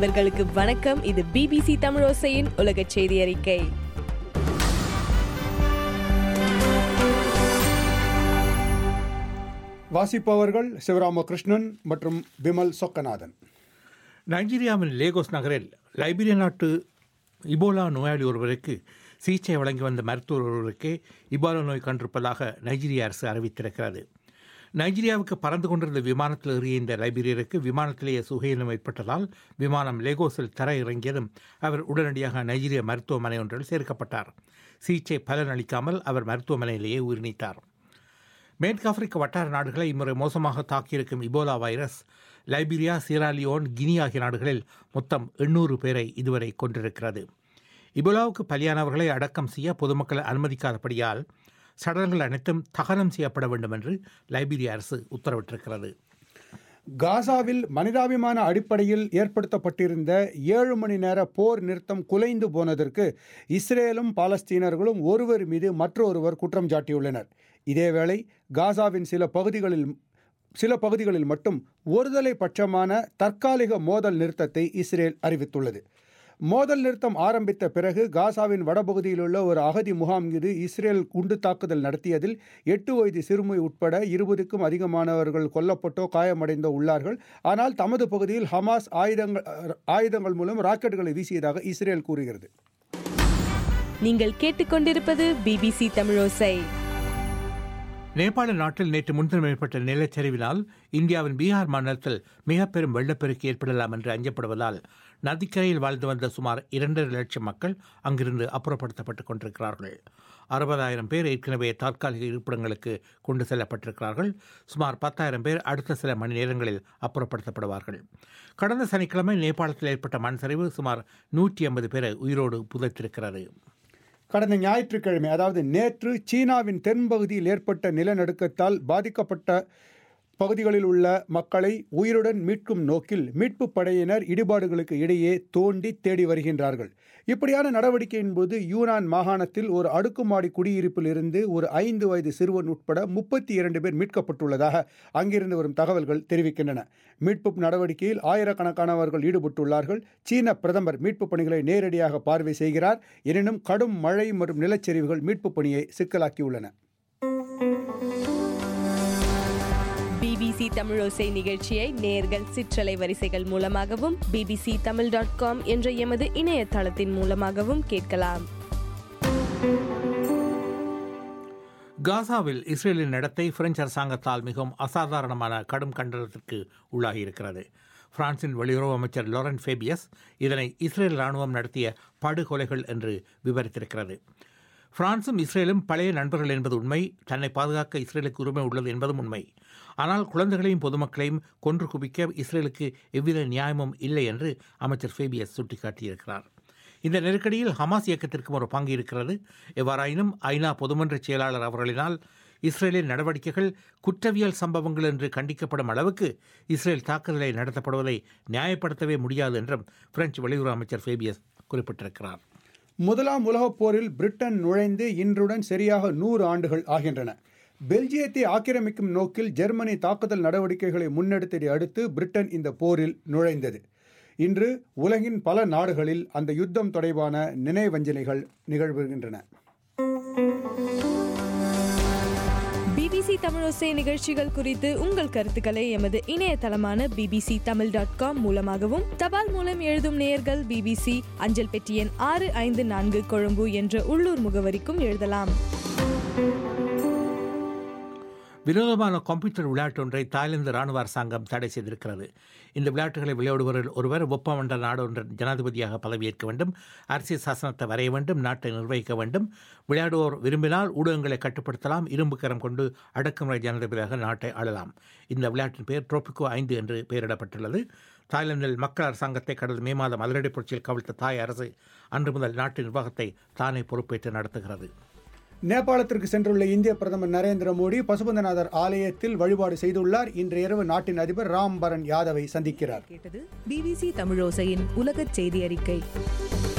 நண்பர்களுக்கு வணக்கம் இது பிபிசி தமிழோசையின் உலக செய்தி அறிக்கை வாசிப்பவர்கள் சிவராமகிருஷ்ணன் மற்றும் விமல் சொக்கநாதன் நைஜீரியாவின் லேகோஸ் நகரில் லைபீரிய நாட்டு இபோலா நோயாளி ஒருவருக்கு சிகிச்சை வழங்கி வந்த மருத்துவர் ஒருவருக்கே இபோலா நோய் கண்டிருப்பதாக நைஜீரிய அரசு அறிவித்திருக்கிறது நைஜீரியாவுக்கு பறந்து கொண்டிருந்த விமானத்தில் ஏறிய இந்த லைபீரியருக்கு விமானத்திலேயே சுகையினம் ஏற்பட்டதால் விமானம் லேகோஸில் தர இறங்கியதும் அவர் உடனடியாக நைஜீரிய மருத்துவமனை ஒன்றில் சேர்க்கப்பட்டார் சிகிச்சை பலனளிக்காமல் அவர் மருத்துவமனையிலேயே உயிர் நீத்தார் மேற்கு ஆப்பிரிக்க வட்டார நாடுகளை இம்முறை மோசமாக தாக்கியிருக்கும் Ebola virus Liberia Sierra Leone Guinea ஆகிய நாடுகளில் மொத்தம் எண்ணூறு பேரை இதுவரை கொண்டிருக்கிறது இபோலாவுக்கு பலியானவர்களை அடக்கம் செய்ய பொதுமக்கள் அனுமதிக்காதபடியால் சடலங்கள் அனைத்தும் தகனம் செய்யப்பட வேண்டும் என்று லைபீரிய அரசு உத்தரவிட்டிருக்கிறது காசாவில் மனிதாபிமான அடிப்படையில் ஏற்படுத்தப்பட்டிருந்த ஏழு மணி நேர போர் நிறுத்தம் குலைந்து போனதற்கு இஸ்ரேலும் பாலஸ்தீனர்களும் ஒருவர் மீது மற்றொருவர் குற்றம் சாட்டியுள்ளனர் இதேவேளை காசாவின் சில பகுதிகளில் சில பகுதிகளில் மட்டும் ஒருதலை பட்சமான தற்காலிக மோதல் நிறுத்தத்தை இஸ்ரேல் அறிவித்துள்ளது மோதல் நிறுத்தம் ஆரம்பித்த பிறகு காசாவின் வடபகுதியில் உள்ள ஒரு அகதி முகாம் மீது இஸ்ரேல் குண்டு தாக்குதல் நடத்தியதில் எட்டு வயது சிறுமி உட்பட இருபதுக்கும் அதிகமானவர்கள் கொல்லப்பட்டோ காயமடைந்தோ உள்ளார்கள் ஆனால் தமது பகுதியில் ஹமாஸ் ஆயுதங்கள் ஆயுதங்கள் மூலம் ராக்கெட்டுகளை வீசியதாக இஸ்ரேல் கூறுகிறது நீங்கள் கேட்டுக்கொண்டிருப்பது பிபிசி தமிழோசை நேபாள நாட்டில் நேற்று முன்தினம் ஏற்பட்ட நிலச்சரிவினால் இந்தியாவின் பீகார் மாநிலத்தில் மிக பெரும் வெள்ளப்பெருக்கு ஏற்படலாம் என்று அஞ்சப்படுவதால் நதிக்கரையில் வாழ்ந்து வந்த சுமார் இரண்டரை லட்சம் மக்கள் அங்கிருந்து அப்புறப்படுத்தப்பட்டுக் கொண்டிருக்கிறார்கள் அறுபதாயிரம் பேர் ஏற்கனவே தற்காலிக இருப்பிடங்களுக்கு கொண்டு செல்லப்பட்டிருக்கிறார்கள் சுமார் பத்தாயிரம் பேர் அடுத்த சில மணி நேரங்களில் அப்புறப்படுத்தப்படுவார்கள் கடந்த சனிக்கிழமை நேபாளத்தில் ஏற்பட்ட மண் சரிவு சுமார் நூற்றி ஐம்பது பேரை உயிரோடு புதைத்திருக்கிறது கடந்த ஞாயிற்றுக்கிழமை அதாவது நேற்று சீனாவின் தென்பகுதியில் ஏற்பட்ட நிலநடுக்கத்தால் பாதிக்கப்பட்ட பகுதிகளில் உள்ள மக்களை உயிருடன் மீட்கும் நோக்கில் மீட்பு படையினர் இடிபாடுகளுக்கு இடையே தோண்டி தேடி வருகின்றார்கள் இப்படியான நடவடிக்கையின் போது யூனான் மாகாணத்தில் ஒரு அடுக்குமாடி குடியிருப்பில் இருந்து ஒரு ஐந்து வயது சிறுவன் உட்பட முப்பத்தி இரண்டு பேர் மீட்கப்பட்டுள்ளதாக அங்கிருந்து வரும் தகவல்கள் தெரிவிக்கின்றன மீட்பு நடவடிக்கையில் ஆயிரக்கணக்கானவர்கள் ஈடுபட்டுள்ளார்கள் சீன பிரதமர் மீட்பு பணிகளை நேரடியாக பார்வை செய்கிறார் எனினும் கடும் மழை மற்றும் நிலச்சரிவுகள் மீட்பு பணியை சிக்கலாக்கியுள்ளன பிபிசி தமிழோசை நிகழ்ச்சியை நேர்கள் சிற்றலை வரிசைகள் மூலமாகவும் பிபிசி தமிழ் டாட் காம் என்ற எமது இணையதளத்தின் மூலமாகவும் கேட்கலாம் காசாவில் இஸ்ரேலின் நடத்தை பிரெஞ்சு அரசாங்கத்தால் மிகவும் அசாதாரணமான கடும் கண்டனத்திற்கு உள்ளாகியிருக்கிறது பிரான்சின் வெளியுறவு அமைச்சர் லாரன் ஃபேபியஸ் இதனை இஸ்ரேல் ராணுவம் நடத்திய படுகொலைகள் என்று விவரித்திருக்கிறது பிரான்சும் இஸ்ரேலும் பழைய நண்பர்கள் என்பது உண்மை தன்னை பாதுகாக்க இஸ்ரேலுக்கு உரிமை உள்ளது என்பதும் உண்மை ஆனால் குழந்தைகளையும் பொதுமக்களையும் கொன்று குவிக்க இஸ்ரேலுக்கு எவ்வித நியாயமும் இல்லை என்று அமைச்சர் ஃபேபியஸ் சுட்டிக்காட்டியிருக்கிறார் இந்த நெருக்கடியில் ஹமாஸ் இயக்கத்திற்கும் ஒரு பங்கு இருக்கிறது எவ்வாறாயினும் ஐநா பொதுமன்ற செயலாளர் அவர்களினால் இஸ்ரேலின் நடவடிக்கைகள் குற்றவியல் சம்பவங்கள் என்று கண்டிக்கப்படும் அளவுக்கு இஸ்ரேல் தாக்குதலை நடத்தப்படுவதை நியாயப்படுத்தவே முடியாது என்றும் பிரெஞ்சு வெளியுறவு அமைச்சர் ஃபேபியஸ் குறிப்பிட்டிருக்கிறார் முதலாம் உலகப் போரில் பிரிட்டன் நுழைந்து இன்றுடன் சரியாக நூறு ஆண்டுகள் ஆகின்றன பெல்ஜியத்தை ஆக்கிரமிக்கும் நோக்கில் ஜெர்மனி தாக்குதல் நடவடிக்கைகளை முன்னெடுத்ததை அடுத்து பிரிட்டன் இந்த போரில் நுழைந்தது இன்று உலகின் பல நாடுகளில் அந்த யுத்தம் தொடர்பான நினைவஞ்சலிகள் நிகழ்வுகின்றன பிபிசி தமிழோசை நிகழ்ச்சிகள் குறித்து உங்கள் கருத்துக்களை எமது இணையதளமான பிபிசி தமிழ் டாட் காம் மூலமாகவும் தபால் மூலம் எழுதும் நேயர்கள் பிபிசி அஞ்சல் பெட்டி எண் ஆறு ஐந்து நான்கு கொழும்பு என்ற உள்ளூர் முகவரிக்கும் எழுதலாம் வினோதமான கம்ப்யூட்டர் விளையாட்டு ஒன்றை தாய்லாந்து ராணுவ அரசாங்கம் தடை செய்திருக்கிறது இந்த விளையாட்டுகளை விளையாடுபவர்கள் ஒருவர் வெப்பமண்ட நாடு ஒன்றின் ஜனாதிபதியாக பதவியேற்க வேண்டும் அரசியல் சாசனத்தை வரைய வேண்டும் நாட்டை நிர்வகிக்க வேண்டும் விளையாடுவோர் விரும்பினால் ஊடகங்களை கட்டுப்படுத்தலாம் இரும்பு கரம் கொண்டு அடக்குமுறை ஜனாதிபதியாக நாட்டை ஆளலாம் இந்த விளையாட்டின் பெயர் ட்ரோபிகோ ஐந்து என்று பெயரிடப்பட்டுள்ளது தாய்லாந்தில் மக்கள் அரசாங்கத்தை கடந்த மே மாதம் அதிரடி புரட்சியில் கவிழ்த்த தாய் அரசு அன்று முதல் நாட்டு நிர்வாகத்தை தானே பொறுப்பேற்று நடத்துகிறது நேபாளத்திற்கு சென்றுள்ள இந்திய பிரதமர் நரேந்திர மோடி பசுபந்தநாதர் ஆலயத்தில் வழிபாடு செய்துள்ளார் இன்று இரவு நாட்டின் அதிபர் ராம் பரன் யாதவை சந்திக்கிறார் கேட்டது பிபிசி தமிழோசையின் உலகச் செய்தி அறிக்கை